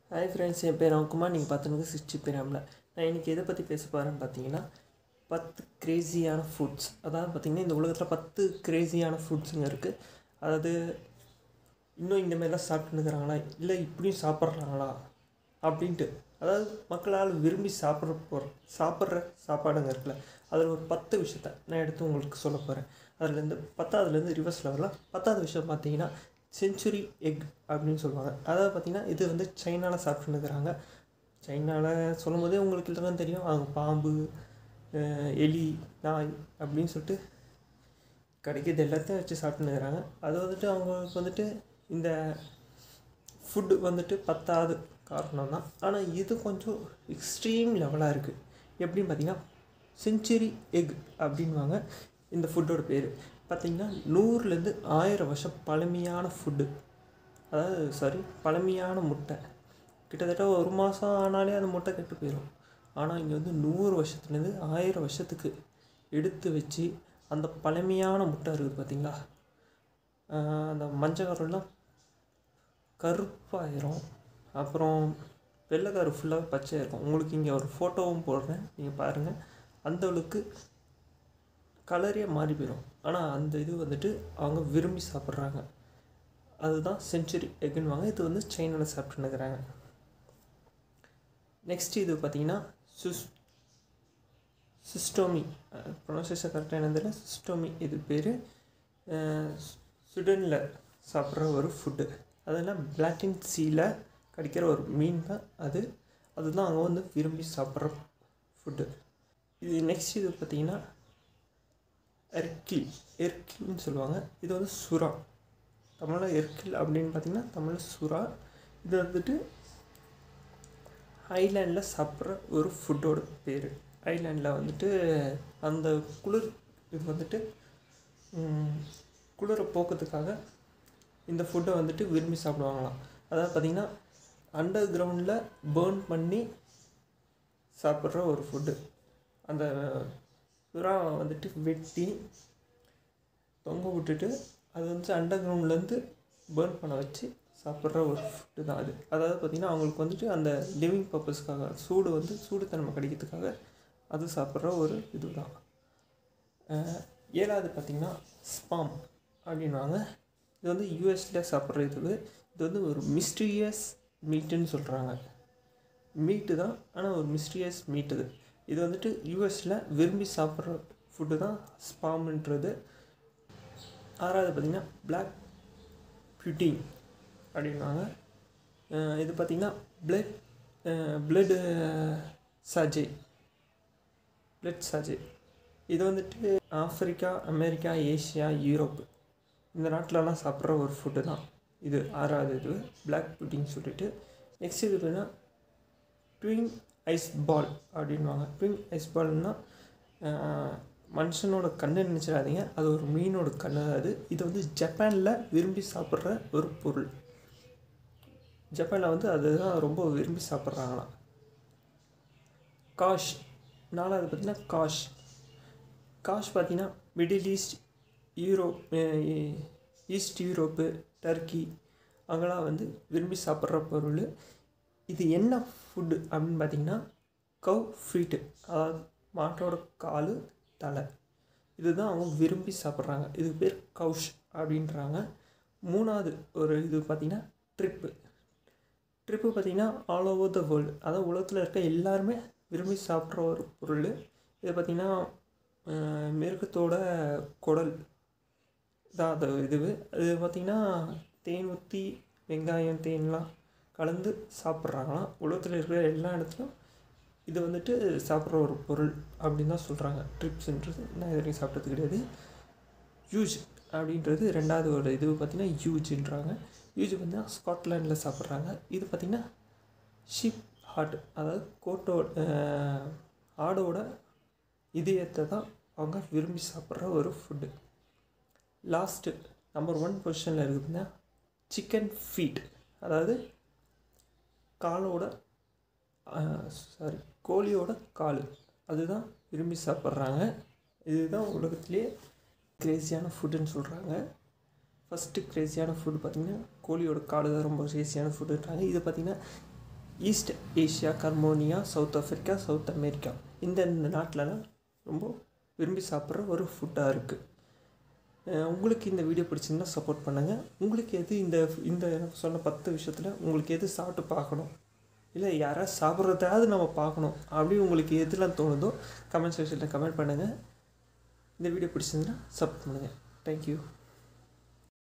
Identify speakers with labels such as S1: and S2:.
S1: hi friends என் பேர் அவக்குமார் நீங்கள் பார்த்துனுக்கு sixty பேராமில் நான் இன்றைக்கி எதை பற்றி பேச போகிறேன்னு பார்த்தீங்கன்னா பத்து கிரேசியான ஃபுட்ஸ் அதாவது பார்த்திங்கன்னா இந்த உலகத்தில் பத்து கிரேசியான ஃபுட்ஸுங்க இருக்குது அதாவது இன்னும் இந்த மாதிரிலாம் சாப்பிட்டுனுக்குறாங்களா இல்லை இப்படியும் சாப்பிட்றாங்களா அப்படின்ட்டு அதாவது மக்களால் விரும்பி சாப்பிட்ற போகிற சாப்பிட்ற சாப்பாடுங்க இருக்குல்ல அதில் ஒரு பத்து விஷயத்த நான் எடுத்து உங்களுக்கு சொல்ல போகிறேன் அதுலேருந்து பத்தாவதுலேருந்து ரிவர்ஸில் வரலாம் பத்தாவது விஷயம் பார்த்தீங்கன்னா செஞ்சுரி எக் அப்படின்னு சொல்லுவாங்க அதாவது பார்த்திங்கன்னா இது வந்து சைனாவில் சாப்பிட்டுனுக்குறாங்க சைனாவில் சொல்லும் போதே உங்களுக்கு இதெல்லாம் தெரியும் அவங்க பாம்பு அஹ், எலி நாய் அப்படின்னு சொல்லிட்டு கிடைக்கிறது எல்லாத்தையும் வச்சு சாப்பிட்டுனுக்குறாங்க அது வந்துட்டு அவங்களுக்கு வந்துட்டு இந்த ஃபுட்டு வந்துட்டு பத்தாது காரணம் தான் ஆனால் இது கொஞ்சம் எக்ஸ்ட்ரீம் லெவலாக இருக்குது எப்படின்னு பார்த்தீங்கன்னா செஞ்சுரி எக் அப்படின்வாங்க இந்த ஃபுட்டோட பேர் பார்த்தீங்கன்னா நூறுலேருந்து ஆயிரம் வருஷம் பழமையான ஃபுட்டு அதாவது சாரி பழமையான முட்டை கிட்டத்தட்ட ஒரு மாதம் ஆனாலே அந்த முட்டை கெட்டு போயிடும் ஆனால் இங்கே வந்து நூறு வருஷத்துலேருந்து ஆயிரம் வருஷத்துக்கு எடுத்து வச்சு அந்த பழமையான முட்டை இருக்குது பார்த்தீங்களா ஆஹ் அந்த மஞ்சள் கருலாம் கருப்பாயிரும் அப்புறம் வெள்ளைக்காரு ஃபுல்லாக பச்சையாக இருக்கும் உங்களுக்கு இங்கே ஒரு ஃபோட்டோவும் போடுறேன் நீங்கள் பாருங்கள் அந்த அளவுக்கு கலரே மாறி போயிடும் ஆனால் அந்த இது வந்துட்டு அவங்க விரும்பி சாப்பிட்றாங்க அதுதான் செஞ்சுரி எக்குன்னுவாங்க இது வந்து சைனாவில் சாப்பிட்டுன்னுக்குறாங்க நெக்ஸ்ட் இது பார்த்தீங்கன்னா சுஸ் சிஸ்டோமி ப்ரொனன்சியேஷன் கரெக்டாக என்னதில்ல சிஸ்டோமி இது பேர் சுடனில் சாப்பிட்ற ஒரு ஃபுட்டு அதெல்லாம் பிளாட்டின் சீல கிடைக்கிற ஒரு மீன் தான் அது அதுதான் அவங்க வந்து விரும்பி சாப்பிட்ற ஃபுட்டு இது நெக்ஸ்ட் இது பார்த்தீங்கன்னா எர்கில் எர்கில்னு சொல்லுவாங்க இது வந்து சுறா தமிழில் எர்கில் அப்படின்னு பார்த்தீங்கன்னா தமிழில் சுறா இது வந்துட்டு ஐலாண்டில் சாப்பிட்ற ஒரு ஃபுட்டோட பேர் ஐலாண்டில் வந்துட்டு அந்த குளிர் இது வந்துட்டு ம், குளிரை போக்குறதுக்காக இந்த ஃபுட்டை வந்துட்டு விரும்பி சாப்பிடுவாங்களாம் அதாவது பார்த்திங்கன்னா அண்டர் கிரவுண்டில் பேர்ன் பண்ணி சாப்பிட்ற ஒரு ஃபுட்டு அந்த சுறாவை வந்துட்டு வெட்டி தொங்க விட்டுட்டு அது வந்து அண்டர் கிரவுண்ட்லேருந்து பேர்ன் பண்ண வச்சு சாப்பிட்ற ஒரு ஃபுட்டு தான் அது அதாவது பார்த்திங்கன்னா அவங்களுக்கு வந்துட்டு அந்த லிவிங் பர்பஸ்க்காக சூடு வந்து சூடுத்தன்மை கிடைக்கிறதுக்காக அது சாப்பிட்ற ஒரு இது தான் ஏழாவது பார்த்திங்கன்னா ஸ்பாம் அப்படின்வாங்க இது வந்து யூஎஸில் சாப்பிட்ற இது இது வந்து ஒரு மிஸ்டீரியஸ் மீட்டுன்னு சொல்கிறாங்க மீட்டு தான் ஆனால் ஒரு மிஸ்டீரியஸ் மீட் இது இது வந்துட்டு யூஎஸில் விரும்பி சாப்பிட்ற ஃபுட்டு தான் ஸ்பாம்ன்றது ஆறாவது பார்த்திங்கன்னா பிளாக் பியூட்டிங் அப்படின்வாங்க அஹ் இது பார்த்திங்கன்னா பிளட் பிளட்டு சாஜே பிளட் சாஜே இது வந்துட்டு ஆப்பிரிக்கா அமெரிக்கா ஏஷியா யூரோப் இந்த நாட்டிலலாம் சாப்பிட்ற ஒரு ஃபுட்டு தான் இது ஆறாவது இது பிளாக் புட்டிங் சொல்லிட்டு நெக்ஸ்ட் இது பார்த்தீங்கன்னா ட்விங் ஐஸ் பால் அப்படின்வாங்க ட்விங் ஐஸ் பால்னா மனுஷனோட கண்ணை நினச்சிடாதீங்க அது ஒரு மீனோட கண்ணு அது இது வந்து ஜப்பானில் விரும்பி சாப்பிட்ற ஒரு பொருள் ஜப்பானில் வந்து அதுதான் ரொம்ப விரும்பி சாப்பிட்றாங்களாம் காஷ் நாலாவது பார்த்தீங்கன்னா காஷ் காஷ் பார்த்தீங்கன்னா மிடில் ஈஸ்ட் யூரோப் அஹ் ஈஸ்ட் யூரோப்பு டர்க்கி அங்கெல்லாம் வந்து விரும்பி சாப்பிட்ற பொருள் இது என்ன ஃபுட்டு அப்படின்னு பார்த்தீங்கன்னா கவ் ஃபீட்டு அதாவது மாட்டோட கால் தலை இதுதான் அவங்க விரும்பி சாப்பிட்றாங்க இதுக்கு பேர் கவுஷ் அப்படின்றாங்க மூணாவது ஒரு இது பார்த்திங்கன்னா ட்ரிப்பு ட்ரிப்பு பார்த்திங்கன்னா ஆல் ஓவர் த வேர்ல்டு அதாவது உலகத்தில் இருக்க எல்லாருமே விரும்பி சாப்பிட்ற ஒரு பொருள் இது பார்த்திங்கன்னா அஹ், மிருகத்தோட குடல் தான் அது இது அது பார்த்திங்கன்னா தேன் ஊற்றி வெங்காயம் தேன்லாம் கலந்து சாப்பிட்றாங்களாம் உலகத்தில் இருக்கிற எல்லா இடத்துலையும் இது வந்துட்டு சாப்பிட்ற ஒரு பொருள் அப்படின்னு தான் சொல்கிறாங்க ட்ரிப்ஸ்ன்றது நான் இது வரைக்கும் சாப்பிட்டது கிடையாது யூஜ் அப்படின்றது ரெண்டாவது ஒரு இது பார்த்திங்கன்னா யூஜ்ன்றாங்க யூஜ் பார்த்தீங்கன்னா ஸ்காட்லாண்டில் சாப்பிட்றாங்க இது பார்த்திங்கன்னா ஷிப் ஹார்ட் அதாவது கோட்டோட அஹ், ஆடோட இதயத்தை தான் அவங்க விரும்பி சாப்பிட்ற ஒரு ஃபுட்டு லாஸ்ட்டு நம்பர் ஒன் பொசிஷனில் இருக்குதுன்னா சிக்கன் ஃபீட் அதாவது காலோட சாரி கோழியோட கால் அதுதான் விரும்பி சாப்பிட்றாங்க இதுதான் உலகத்திலேயே கிரேசியான ஃபுட்டுன்னு சொல்கிறாங்க ஃபஸ்ட்டு கிரேசியான ஃபுட் பார்த்திங்கன்னா கோழியோட காடு தான் ரொம்ப கிரேசியான ஃபுட்டுன்றாங்க இது பார்த்திங்கன்னா ஈஸ்ட் ஏஷியா கர்மோனியா சவுத் ஆஃப்ரிக்கா சவுத் அமெரிக்கா இந்த இந்த நாட்டிலலாம் ரொம்ப விரும்பி சாப்பிட்ற ஒரு ஃபுட்டாக இருக்குது உங்களுக்கு இந்த வீடியோ பிடிச்சிருந்தா சப்போர்ட் பண்ணுங்கள் உங்களுக்கு எது இந்த இந்த சொன்ன பத்து விஷயத்தில் உங்களுக்கு எது சாப்பிட்டு பார்க்கணும் இல்லை யாராவது சாப்பிட்றதாவது நம்ம பார்க்கணும் அப்படி உங்களுக்கு எதுலாம் தோணுதோ கமெண்ட் செக்ஷனில் கமெண்ட் பண்ணுங்கள் இந்த வீடியோ பிடிச்சிருந்தா சப்போர்ட் பண்ணுங்கள் தேங்க்யூ